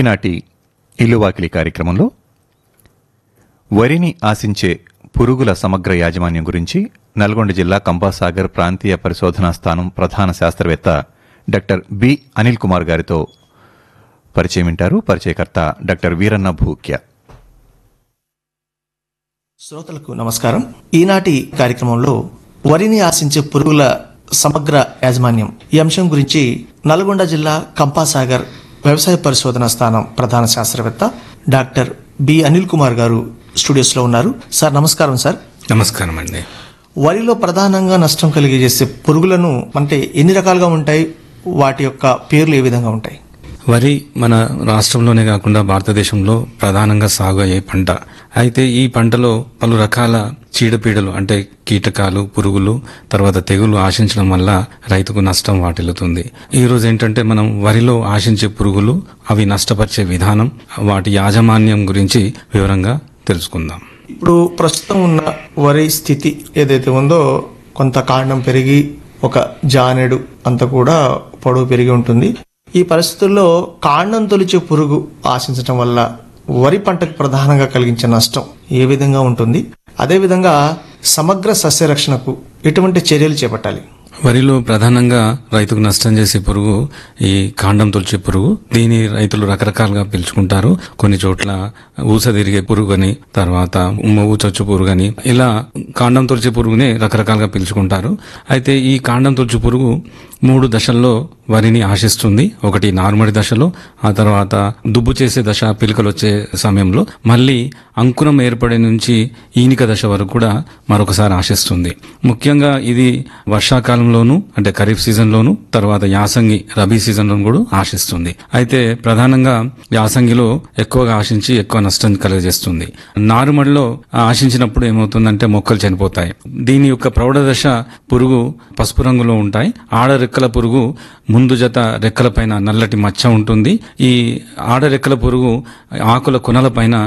ఈనాటి ఇల్లువాకిలి కార్యక్రమంలో వరిని ఆశించే పురుగుల సమగ్ర యాజమాన్యం గురించి నల్గొండ జిల్లా కంపాసాగర్ ప్రాంతీయ పరిశోధనా స్థానం ప్రధాన శాస్త్రవేత్త డాక్టర్ బి అనిల్ కుమార్ గారితో పరిచయం వింటారు పరిచయకర్త డాక్టర్ వీరన్న భూక్య శ్రోతలకు నమస్కారం ఈనాటి కార్యక్రమంలో వరిని ఆశించే పురుగుల సమగ్ర యాజమాన్యం ఈ అంశం గురించి నల్గొండ జిల్లా కంపాసాగర్ వ్యవసాయ పరిశోధన స్థానం ప్రధాన శాస్త్రవేత్త డాక్టర్ బి అనిల్ కుమార్ గారు స్టూడియోస్లో ఉన్నారు సార్ నమస్కారం సార్ నమస్కారం అండి వరిలో ప్రధానంగా నష్టం కలిగజేసే పురుగులను అంటే ఎన్ని రకాలుగా ఉంటాయి వాటి యొక్క పేర్లు ఏ విధంగా ఉంటాయి వరి మన రాష్ట్రంలోనే కాకుండా భారతదేశంలో ప్రధానంగా సాగు అయ్యే పంట అయితే ఈ పంటలో పలు రకాల చీడపీడలు అంటే కీటకాలు పురుగులు తర్వాత తెగులు ఆశించడం వల్ల రైతుకు నష్టం వాటిల్లుతుంది ఈ రోజు ఏంటంటే మనం వరిలో ఆశించే పురుగులు అవి నష్టపరిచే విధానం వాటి యాజమాన్యం గురించి వివరంగా తెలుసుకుందాం ఇప్పుడు ప్రస్తుతం ఉన్న వరి స్థితి ఏదైతే ఉందో కొంత కాండం పెరిగి ఒక జానెడు అంత కూడా పొడవు పెరిగి ఉంటుంది ఈ పరిస్థితుల్లో కాండం తొలిచే పురుగు ఆశించడం వల్ల వరి పంటకు ప్రధానంగా కలిగించే నష్టం ఏ విధంగా ఉంటుంది అదేవిధంగా సమగ్ర సస్యరక్షణకు ఎటువంటి చర్యలు చేపట్టాలి వరిలో ప్రధానంగా రైతుకు నష్టం చేసే పురుగు ఈ కాండం తొలిచే పురుగు దీని రైతులు రకరకాలుగా పిలుచుకుంటారు కొన్ని చోట్ల ఊస తిరిగే పురుగు అని తర్వాత ఉమ్మ ఊచొచ్చు పురుగు అని ఇలా కాండం తొలిచే పురుగునే రకరకాలుగా పిలుచుకుంటారు అయితే ఈ కాండం తొలిచే పురుగు మూడు దశల్లో వరిని ఆశిస్తుంది ఒకటి నార్మడి దశలో ఆ తర్వాత దుబ్బు చేసే దశ పిలకలు వచ్చే సమయంలో మళ్ళీ అంకురం ఏర్పడే నుంచి ఈనిక దశ వరకు కూడా మరొకసారి ఆశిస్తుంది ముఖ్యంగా ఇది వర్షాకాలంలోను అంటే ఖరీఫ్ సీజన్లోను తర్వాత యాసంగి రబీ సీజన్లోను కూడా ఆశిస్తుంది అయితే ప్రధానంగా యాసంగిలో ఎక్కువగా ఆశించి ఎక్కువ నష్టం కలుగజేస్తుంది నారుమడిలో ఆశించినప్పుడు ఏమవుతుందంటే మొక్కలు చనిపోతాయి దీని యొక్క ప్రౌఢ దశ పురుగు పసుపు రంగులో ఉంటాయి ఆడ రెక్కల పురుగు ముందు జత రెక్కల పైన నల్లటి మచ్చ ఉంటుంది ఈ ఆడ రెక్కల పురుగు ఆకుల కొనల పైన